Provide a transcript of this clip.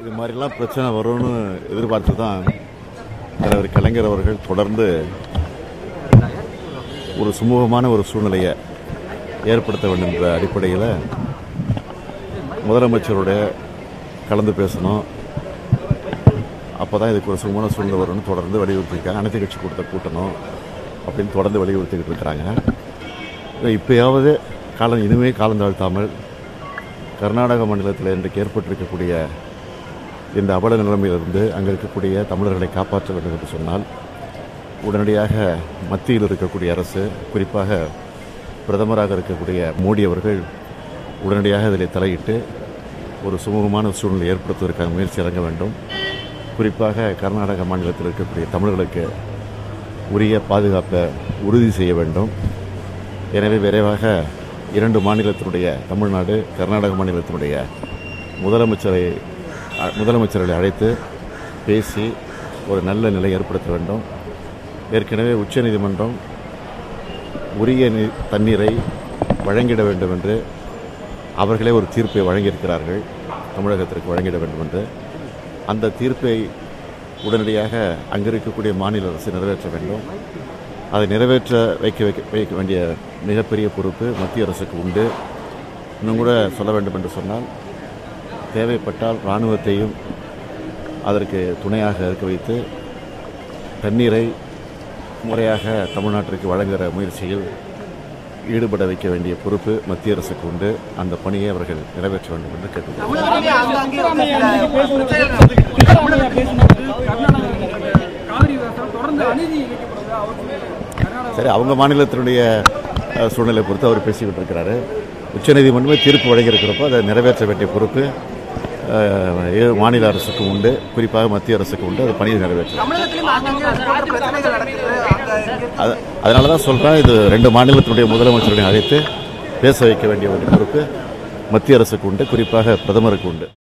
இது மாதிரிலாம் பிரச்சனை வரும்னு எதிர்பார்த்து தான் தலைவர் கலைஞர் அவர்கள் தொடர்ந்து ஒரு சுமூகமான ஒரு சூழ்நிலையை ஏற்படுத்த வேண்டும் என்ற அடிப்படையில் முதலமைச்சருடைய கலந்து பேசணும் அப்போ தான் இதுக்கு ஒரு சுமூகமான சூழ்நிலை வரும்னு தொடர்ந்து வலியுறுத்தியிருக்காங்க அனைத்து கட்சி கூட்டத்தை கூட்டணும் அப்படின்னு தொடர்ந்து வலியுறுத்திக்கிட்டு இருக்கிறாங்க இப்போயாவது காலம் இனிமே காலம் தாழ்த்தாமல் கர்நாடக மாநிலத்தில் இன்றைக்கு ஏற்பட்டிருக்கக்கூடிய இந்த அவல நிலைமையிலிருந்து அங்கே இருக்கக்கூடிய தமிழர்களை காப்பாற்ற வேண்டும் என்று சொன்னால் உடனடியாக மத்தியில் இருக்கக்கூடிய அரசு குறிப்பாக பிரதமராக இருக்கக்கூடிய மோடி அவர்கள் உடனடியாக இதில் தலையிட்டு ஒரு சுமூகமான சூழ்நிலை ஏற்படுத்துவதற்கான முயற்சி இறங்க வேண்டும் குறிப்பாக கர்நாடக மாநிலத்தில் இருக்கக்கூடிய தமிழர்களுக்கு உரிய பாதுகாப்பை உறுதி செய்ய வேண்டும் எனவே விரைவாக இரண்டு மாநிலத்தினுடைய தமிழ்நாடு கர்நாடக மாநிலத்தினுடைய முதலமைச்சரை அ- முதலமைச்சர்களை அழைத்து பேசி ஒரு நல்ல நிலை ஏற்படுத்த வேண்டும் ஏற்கனவே உச்சநீதிமன்றம் உரிய நீ- தண்ணீரை வழங்கிட வேண்டும் என்று அவர்களே ஒரு தீர்ப்பை வழங்கியிருக்கிறார்கள் தமிழகத்திற்கு வழங்கிட வேண்டும் என்று அந்த தீர்ப்பை உடனடியாக அங்கே இருக்கக்கூடிய மாநில அரசு நிறைவேற்ற வேண்டும் அதை நிறைவேற்ற வைக்க வைக்க வைக்க வேண்டிய மிகப்பெரிய பொறுப்பு மத்திய அரசுக்கு உண்டு இன்னும் கூட சொல்ல வேண்டும் என்று சொன்னால் தேவைப்பட்டால் இராணுவத்தையும் அதற்கு துணையாக இருக்க வைத்து தண்ணீரை முறையாக தமிழ்நாட்டிற்கு வழங்குகிற முயற்சியில் ஈடுபட வைக்க வேண்டிய பொறுப்பு மத்திய அரசுக்கு உண்டு அந்த பணியை அவர்கள் நிறைவேற்ற வேண்டும் என்று கேட்டுக்கொள்கிறேன் தமிழகத்திலே ஆங்காங்கே வந்து சில பிரச்சனைகள் கர்நாடகா பேசும்போது கர்நாடகா காவிரி விவசாயம் தொடர்ந்து அநீதி இழைக்கப்படுது அவருக்கு கர்நாடகா சரி அவங்க மாநிலத்தினுடைய அஹ், சூழ்நிலை பொறுத்து அவர் பேசிக்கிட்டு இருக்கிறாரு உச்சநீதிமன்றமே தீர்ப்பு வழங்கியிருக்கிறப்போ அதை நிறைவேற்ற வேண்டிய பொறுப்பு அஹ், ஏ- மாநில அரசுக்கு உண்டு குறிப்பாக மத்திய அரசுக்கு உண்டு அது பணியை நிறைவேற்றும் தமிழகத்திலும் ஆங்காங்கே அது போன்ற பிரச்சனைகள் நடக்குது அங்க இங்க அது அதனால தான் சொல்கிறேன் இது ரெண்டு மாநிலத்தினுடைய முதலமைச்சர்களை அழைத்து பேச வைக்க வேண்டிய ஒரு பொறுப்பு மத்திய அரசுக்கு உண்டு குறிப்பாக பிரதமருக்கு உண்டு